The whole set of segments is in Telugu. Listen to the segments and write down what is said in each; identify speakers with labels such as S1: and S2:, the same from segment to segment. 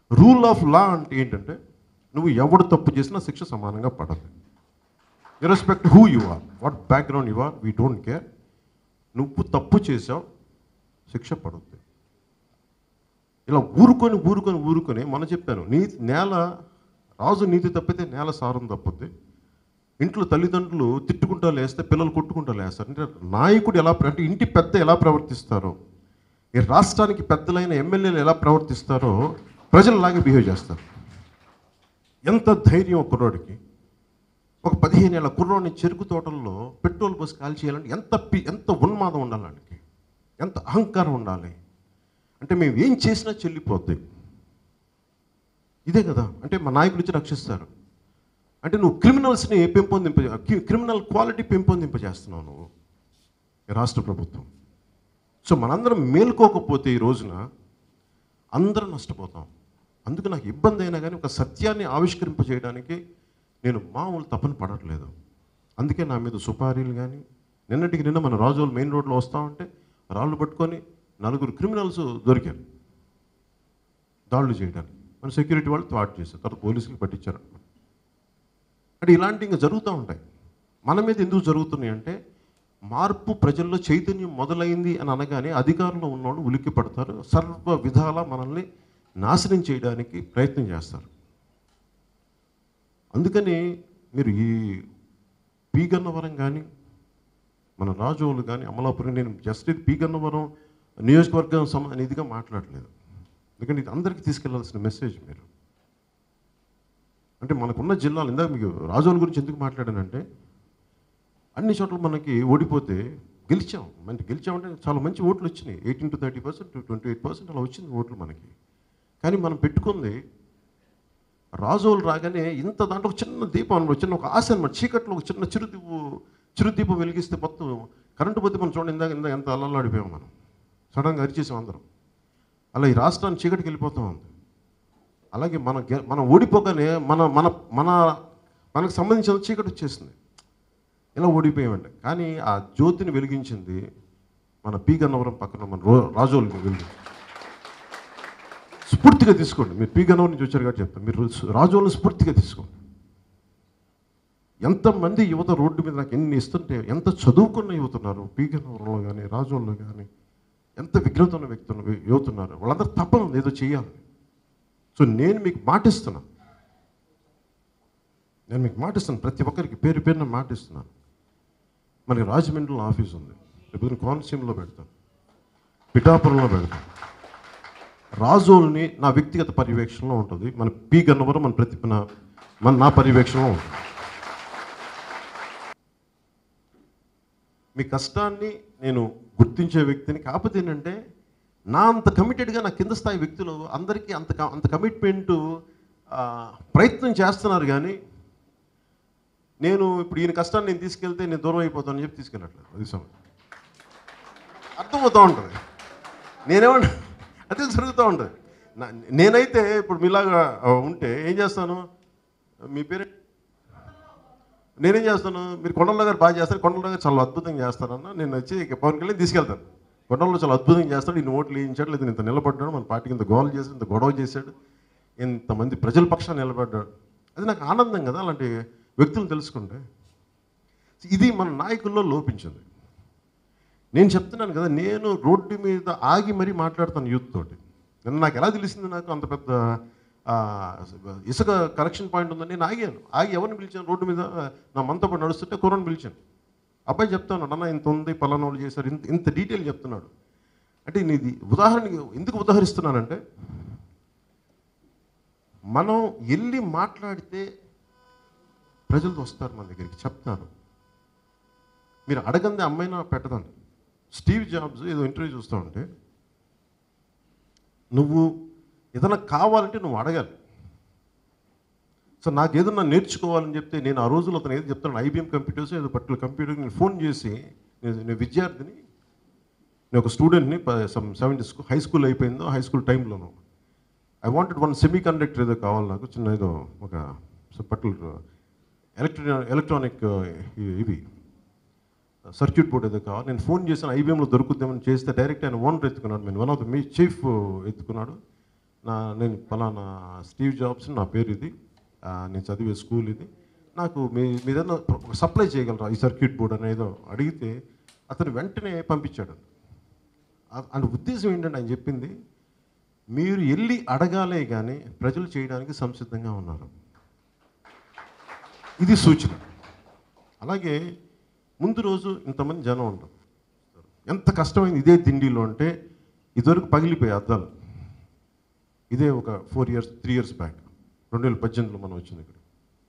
S1: రూల్ ఆఫ్ లా అంటే ఏంటంటే నువ్వు ఎవడు తప్పు చేసినా శిక్ష సమానంగా పడదు irrespective who you are what background you are we don't care నువ్వు తప్పు చేసావు శిక్ష పడుద్ది ఇలా ఊరుకొని ఊరుకొని ఊరుకొని మన చెప్పాను నీ నేల రాజు నీతి తప్పితే నేల సారం తప్పుద్ది ఇంట్లో తల్లిదండ్రులు తిట్టుకుంటా లేస్తే పిల్లలు కొట్టుకుంటా లేస్తారు అంటే నాయకుడు ఎలా ప్ర- అంటే ఇంటి పెద్ద ఎలా ప్రవర్తిస్తారో ఈ రాష్ట్రానికి పెద్దలైన ఎమ్మెల్యేలు ఎలా ప్రవర్తిస్తారో ప్రజలలాగే బిహేవ్ చేస్తారు ఎంత ధైర్యం ఒక కుర్రోడికి ఒక పదిహేను ఏళ్ళ కుర్రోడిని చెరుకు తోటల్లో పెట్రోల్ బస్ కాల్ చేయాలంటే ఎంత పి ఎంత ఉన్మాదం ఉండాలి వాడికి ఎంత అహంకారం ఉండాలి అంటే మేము ఏం చేసినా చెల్లిపోద్ది ఇదే కదా అంటే మా నాయకులు ఇచ్చి రక్షిస్తారు అంటే నువ్వు క్రిమినల్స్ని పెంపొందింప క్రిమినల్ క్వాలిటీ పెంపొందింపజేస్తున్నావు నువ్వు ఈ రాష్ట్ర ప్రభుత్వం సో మనందరం మేల్కోకపోతే ఈ రోజున అందరం నష్టపోతాం అందుకు నాకు ఇబ్బంది అయినా కానీ ఒక సత్యాన్ని ఆవిష్కరింపజేయడానికి నేను మామూలు తపన పడట్లేదు అందుకే నా మీద సుపారీలు కానీ నిన్నటికి నిన్న మన రాజోలు మెయిన్ రోడ్లో వస్తా ఉంటే రాళ్ళు పట్టుకొని నలుగురు క్రిమినల్స్ దొరికారు దాడులు చేయడానికి మన సెక్యూరిటీ వాళ్ళు థాట్ చేశారు తర్వాత పోలీసులకు పట్టించారు అంటే ఇలాంటి ఇంకా జరుగుతూ ఉంటాయి మన మీద ఎందుకు జరుగుతున్నాయి అంటే మార్పు ప్రజల్లో చైతన్యం మొదలైంది అని అనగానే అధికారంలో ఉన్నవాళ్ళు ఉలిక్కి పడతారు సర్వ విధాల మనల్ని నాశనం చేయడానికి ప్రయత్నం చేస్తారు అందుకని మీరు ఈ పీ గన్నవరం కానీ మన రాజోలు కానీ అమలాపురం నేను జస్ట్ ఇది పీ గన్నవరం నియోజకవర్గం సమ ఇదిగా మాట్లాడలేదు ఎందుకంటే ఇది అందరికీ తీసుకెళ్లాల్సిన మెసేజ్ మీరు అంటే మనకున్న జిల్లాలు ఇందాక మీకు రాజోల గురించి ఎందుకు మాట్లాడానంటే అన్ని చోట్ల మనకి ఓడిపోతే గెలిచాం అంటే గెలిచామంటే చాలా మంచి ఓట్లు వచ్చినాయి eighteen to thirty percent twenty eight percent అలా వచ్చింది ఓట్లు మనకి కానీ మనం పెట్టుకుంది రాజోలు రాగానే ఇంత దాంట్లో ఒక చిన్న దీపం అనమాట చిన్న ఒక ఆశ అనమాట చీకట్లో ఒక చిన్న చిరుదీపు చిరుదీపం వెలిగిస్తే మొత్తం కరెంటు పోతే మనం చూడండి ఇందాక ఇందాక ఎంత అల్లలాడిపోయాం మనం సడన్గా అరిచేసాం అందరం అలా ఈ రాష్ట్రాన్ని చీకటికి వెళ్ళిపోతూ ఉంది అలాగే మన గె- మనం ఓడిపోగానే మన మన మన మనకు సంబంధించిన చీకటి వచ్చేసింది ఇలా ఓడిపోయామంటే కానీ ఆ జ్యోతిని వెలిగించింది మన పీ గన్నవరం పక్కన మన రో రాజోలు వెలిగింది స్ఫూర్తిగా తీసుకోండి మీరు పీ గన్నవరం నుంచి వచ్చారు కాబట్టి చెప్తాను మీరు రాజోలను స్ఫూర్తిగా తీసుకోండి ఎంతమంది యువత రోడ్డు మీద నాకు ఎన్ని ఇస్తుంటే ఎంత చదువుకున్న యువత ఉన్నారు పీ గన్నవరంలో కానీ రాజోల్లో కానీ ఎంత విఘ్నత ఉన్న వ్యక్తులు యువత ఉన్నారు వాళ్ళందరూ తప్పన ఉంది ఏదో చేయాలి సో నేను మీకు మాటిస్తున్నాను నేను మీకు మాటిస్తాను ప్రతి ఒక్కరికి పేరు పేరున మాటిస్తున్నాను మనకి రాజమండ్రిలో ఆఫీస్ ఉంది రేపు కోనసీమలో పెడతాను పిఠాపురంలో పెడతాను రాజోల్ని నా వ్యక్తిగత పర్యవేక్షణలో ఉంటుంది మన పి గన్నవరం మన ప్రతి నా మన నా పర్యవేక్షణలో ఉంటుంది మీ కష్టాన్ని నేను గుర్తించే వ్యక్తిని కాకపోతే ఏంటంటే నా అంత కమిటెడ్గా నా కింద స్థాయి వ్యక్తులు అందరికీ అంత క- అంత కమిట్మెంటు ప్రయత్నం చేస్తున్నారు కానీ నేను ఇప్పుడు ఈయన కష్టాన్ని నేను తీసుకెళ్తే నేను దూరం అయిపోతానని చెప్పి తీసుకెళ్ళట్లేదు అది సమయం అర్థమవుతూ ఉంటుంది నేనేమన్నా అదే జరుగుతూ ఉంటుంది నా- నేనైతే ఇప్పుడు మీలాగా ఆ, ఉంటే ఏం చేస్తాను మీ పేరు నేనేం చేస్తాను మీరు కొండల్లో గారు బాగా చేస్తారు కొండల్లో గారు చాలా అద్భుతంగా చేస్తారన్న నేను వచ్చి ఇక పవన్ కళ్యాణ్ తీసుకెళ్తాను కొండల్లో చాలా అద్భుతంగా చేస్తాడు ఇన్ని ఓట్లు వేయించాడు లేదా ఇంత నిలబడ్డాడు మన పార్టీకి ఇంత గోల్ చేశాడు ఇంత గొడవ చేశాడు ఇంతమంది ప్రజల పక్షాన్ని నిలబడ్డాడు అది నాకు ఆనందం కదా అలాంటి వ్యక్తులను తెలుసుకుంటే ఇది మన నాయకుల్లో లోపించింది నేను చెప్తున్నాను కదా నేను రోడ్డు మీద ఆగి మరీ మాట్లాడతాను యూత్ తోటి నిన్న నాకు ఎలా తెలిసింది నాకు అంత పెద్ద ఆ, ఇసుక కరెక్షన్ పాయింట్ ఉందని నేను ఆగాను ఆగి ఎవరిని పిలిచాను రోడ్డు మీద నా మనతో పాటు నడుస్తుంటే కుర్రని పిలిచాను అబ్బాయి చెప్తాను అన్న ఇంత ఉంది పలానా వాళ్ళు చేశారు ఇంత ఇంత డీటెయిల్ చెప్తున్నాడు అంటే నేను ఇది ఉదాహరణకి ఎందుకు ఉదాహరిస్తున్నానంటే మనం వెళ్ళి మాట్లాడితే ప్రజలు వస్తారు మన దగ్గరికి చెప్తారు మీరు అడగంది అమ్మాయినా పెట్టదండి స్టీవ్ జాబ్స్ ఏదో ఇంటర్వ్యూ చూస్తూ ఉంటే నువ్వు ఏదైనా కావాలంటే నువ్వు అడగాలి సో నాకు ఏదన్నా నేర్చుకోవాలని చెప్తే నేను ఆ రోజులో అతను ఏదో చెప్తాను ఐబీఎం కంప్యూటర్స్ ఏదో పర్టికులర్ కంప్యూటర్ నేను ఫోన్ చేసి నేను నేను విద్యార్థిని నేను ఒక స్టూడెంట్ని some seventy school high school అయిపోయిందో హై స్కూల్ టైంలోనూ I wanted one semiconductor ఏదో కావాలి నాకు చిన్న ఏదో ఒక పర్టికులర్ ఎలక్ట్రా ఎలక్ట్రానిక్ ఇవి సర్క్యూట్ బోర్డ్ ఏదో కావాలి నేను ఫోన్ చేశాను ఐబీఎంలో దొరుకుద్దామని చేస్తే డైరెక్ట్ ఆయన ఓనర్ ఎత్తుకున్నాడు నేను one of the mischief ఎత్తుకున్నాడు నా నేను పలానా స్టీవ్ జాబ్స్ నా పేరు ఇది ఆ, నేను చదివే స్కూల్ ఇది నాకు మీ మీదన్నా సప్లై చేయగలరా ఈ సర్క్యూట్ బోర్డ్ అనేదో అడిగితే అతను వెంటనే పంపించాడు ఆ- ఆయన ఉద్దేశం ఏంటంటే ఆయన చెప్పింది మీరు వెళ్ళి అడగాలే కానీ ప్రజలు చేయడానికి సంసిద్ధంగా ఉన్నారు ఇది సూచన అలాగే ముందు రోజు ఇంతమంది జనం ఉంటారు ఎంత కష్టమైంది ఇదే దిండిలో అంటే ఇదివరకు పగిలిపోయే అద్దాలు ఇదే ఒక four years three years back రెండు వేల పద్దెనిమిదిలో మనం వచ్చింది ఇక్కడ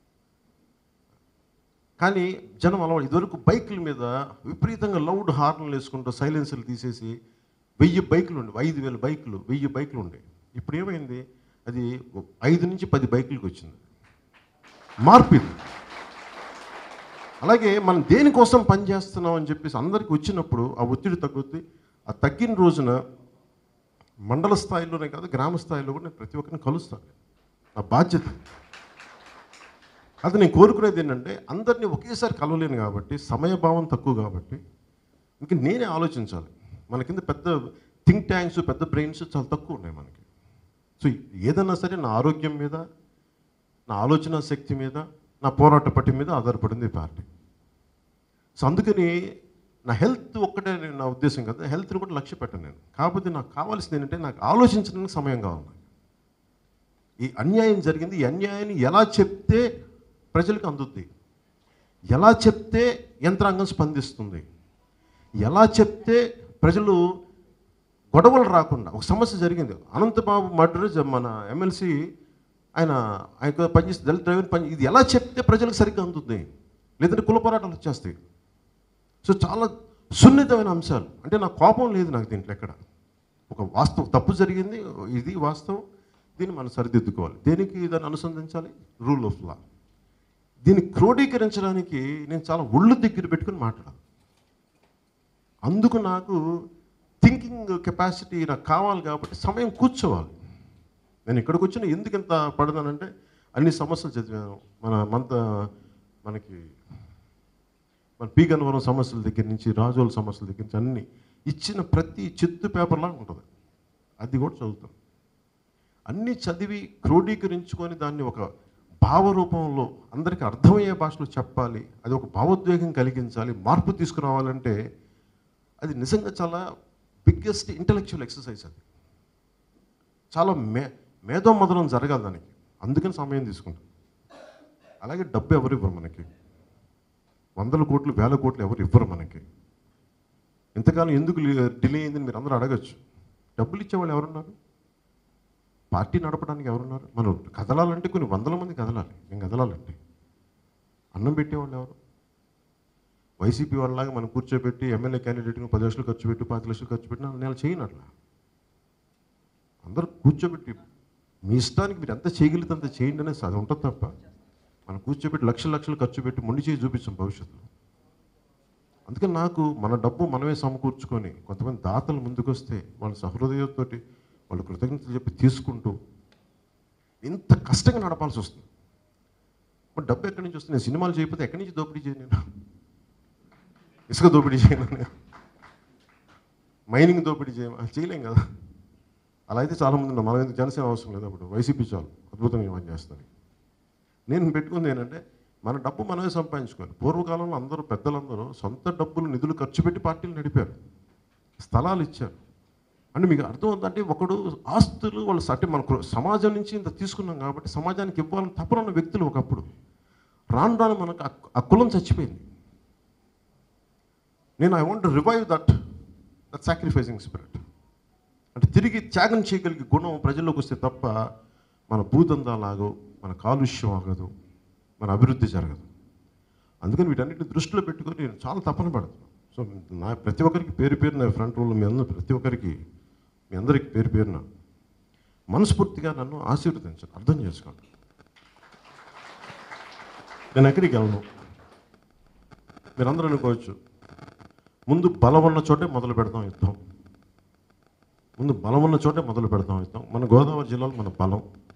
S1: కానీ జనం అలవాటు ఇదివరకు బైకుల మీద విపరీతంగా లౌడ్ హార్న్లు వేసుకుంటూ సైలెన్సర్లు తీసేసి వెయ్యి బైకులు ఉండే ఐదు వేల బైకులు వెయ్యి బైకులు ఉండే ఇప్పుడు ఏమైంది అది ఐదు నుంచి పది బైకులకు వచ్చింది మార్పు ఇది అలాగే మనం దేనికోసం పనిచేస్తున్నాం అని చెప్పేసి అందరికి వచ్చినప్పుడు ఆ ఒత్తిడి తగ్గుద్ది ఆ తగ్గిన రోజున మండల స్థాయిలోనే కాదు గ్రామ స్థాయిలో కూడా నేను ప్రతి ఒక్కరిని కలుస్తాను నా బాధ్యత అది నేను కోరుకునేది ఏంటంటే అందరినీ ఒకేసారి కలవలేను కాబట్టి సమయభావం తక్కువ కాబట్టి ఇంక నేనే ఆలోచించాలి మన కింద పెద్ద థింక్ ట్యాంక్స్ పెద్ద బ్రెయిన్స్ చాలా తక్కువ ఉన్నాయి మనకి సో ఏదన్నా సరే నా ఆరోగ్యం మీద నా ఆలోచన శక్తి మీద నా పోరాట పట్టి మీద ఆధారపడింది ఈ పార్టీ సో అందుకని నా హెల్త్ ఒక్కటే నేను నా ఉద్దేశం కదా హెల్త్ని కూడా లక్ష్య పెట్టను నేను కాకపోతే నాకు కావాల్సింది ఏంటంటే నాకు ఆలోచించడానికి సమయం కావాలి నాకు. ఈ అన్యాయం జరిగింది ఈ అన్యాయాన్ని ఎలా చెప్తే ప్రజలకు అందుద్ది ఎలా చెప్తే యంత్రాంగం స్పందిస్తుంది ఎలా చెప్తే ప్రజలు గొడవలు రాకుండా ఒక సమస్య జరిగింది అనంతబాబు మర్డర్ మన ఎమ్మెల్సీ ఆయన ఆయన పనిచేస్తే దళిత డ్రైవర్ పని ఇది ఎలా చెప్తే ప్రజలకు సరిగ్గా అందుతుంది లేదంటే కుల పోరాటాలు వచ్చేస్తాయి సో చాలా సున్నితమైన అంశాలు అంటే నాకు కోపం లేదు నాకు దీంట్లో ఎక్కడ ఒక వాస్తవం తప్పు జరిగింది ఇది వాస్తవం దీన్ని మనం సరిదిద్దుకోవాలి దేనికి దాన్ని అనుసంధించాలి రూల్ ఆఫ్ లా దీన్ని క్రోడీకరించడానికి నేను చాలా ఒళ్ళు దగ్గర పెట్టుకుని మాట్లాడాలి అందుకు నాకు థింకింగ్ కెపాసిటీ నాకు కావాలి కాబట్టి సమయం కూర్చోవాలి నేను ఇక్కడికి వచ్చిన ఎందుకు ఇంత పడదానంటే అన్ని సమస్యలు చదివాను మన మంత మనకి మన పీ గన్నవరం సమస్యల దగ్గర నుంచి రాజోల సమస్యల దగ్గర నుంచి అన్ని ఇచ్చిన ప్రతి చిత్తు పేపర్లా ఉంటుంది అది కూడా చదువుతాను అన్నీ చదివి క్రోడీకరించుకొని దాన్ని ఒక భావరూపంలో అందరికీ అర్థమయ్యే భాషలో చెప్పాలి అది ఒక భావోద్వేగం కలిగించాలి మార్పు తీసుకురావాలంటే అది నిజంగా చాలా బిగ్గెస్ట్ ఇంటలెక్చువల్ ఎక్సర్సైజ్ అది చాలా మే మేధో మదనం జరగాలి దానికి అందుకని సమయం తీసుకుంటాం అలాగే డబ్బు ఎవరు ఇవ్వరు మనకి వందల కోట్లు వేల కోట్లు ఎవరు ఇవ్వరు మనకి ఇంతకాలం ఎందుకు డిలే అయిందని మీరు అందరూ అడగచ్చు డబ్బులు ఇచ్చేవాళ్ళు ఎవరున్నారు పార్టీ నడపడానికి ఎవరున్నారు మనం కదలాలంటే కొన్ని వందల మంది కదలాలి నేను కదలాలంటే అన్నం పెట్టేవాళ్ళు ఎవరు వైసీపీ వాళ్ళలాగా మనం కూర్చోబెట్టి ఎమ్మెల్యే క్యాండిడేట్ని పది లక్షలు ఖర్చు పెట్టి పాతి లక్షలు ఖర్చు పెట్టినా నేను చేయను అట్లా అందరూ కూర్చోబెట్టి మీ ఇష్టానికి మీరు ఎంత చేయగలిగితే అంత చేయండి అనేసి అది ఉంటుంది తప్ప మనం కూర్చోబెట్టి లక్షల లక్షలు ఖర్చు పెట్టి మొండి చేయి చూపించాం భవిష్యత్తులో అందుకని నాకు మన డబ్బు మనమే సమకూర్చుకొని కొంతమంది దాతలు ముందుకొస్తే వాళ్ళ సహృదయంతో వాళ్ళు కృతజ్ఞతలు చెప్పి తీసుకుంటూ ఇంత కష్టంగా నడపాల్సి వస్తుంది మరి డబ్బు ఎక్కడి నుంచి వస్తుంది నేను సినిమాలు చేయకపోతే ఎక్కడి నుంచి దోపిడీ చేయను నేను ఇసుక దోపిడీ చేయను నేను మైనింగ్ దోపిడీ చేయమా చేయలేం కదా అలా అయితే చాలామంది ఉన్నారు మనం ఎందుకు జనసేన అవసరం లేదు అప్పుడు వైసీపీ చాలు అద్భుతంగా పని చేస్తాను నేను పెట్టుకుంది ఏంటంటే మన డబ్బు మనమే సంపాదించుకోవాలి పూర్వకాలంలో అందరూ పెద్దలందరూ సొంత డబ్బులు నిధులు ఖర్చు పెట్టి పార్టీలు నడిపారు స్థలాలు ఇచ్చారు అంటే మీకు అర్థం అవుతుందంటే ఒకడు ఆస్తులు వాళ్ళు అంటే మన కు- సమాజం నుంచి ఇంత తీసుకున్నాం కాబట్టి సమాజానికి ఇవ్వాలని తపన ఉన్న వ్యక్తులు ఒకప్పుడు రాను రాను మనకు ఆ- ఆ కులం చచ్చిపోయింది నేను I want revive that that sacrificing spirit అంటే తిరిగి త్యాగం చేయగలిగే గుణం ప్రజల్లోకి వస్తే తప్ప మన భూదందాలాగో మన కాలుష్యం ఆగదు మన అభివృద్ధి జరగదు అందుకని వీటన్నిటిని దృష్టిలో పెట్టుకొని నేను చాలా తపన పడుతున్నాను సో నా ప్రతి ఒక్కరికి పేరు పేరున ఫ్రంట్ రోల్ మీ అందరూ ప్రతి ఒక్కరికి మీ అందరికి పేరు పేరున మనస్ఫూర్తిగా నన్ను ఆశీర్వదించండి అర్థం చేసుకోండి నేను ఎక్కడికి వెళ్ళను మీరందరూ అనుకోవచ్చు ముందు బలం ఉన్న చోటే మొదలు పెడతాం యుద్ధం ముందు బలం ఉన్న చోటే మొదలు పెడతాం యుద్ధం మన గోదావరి జిల్లాలో మన బలం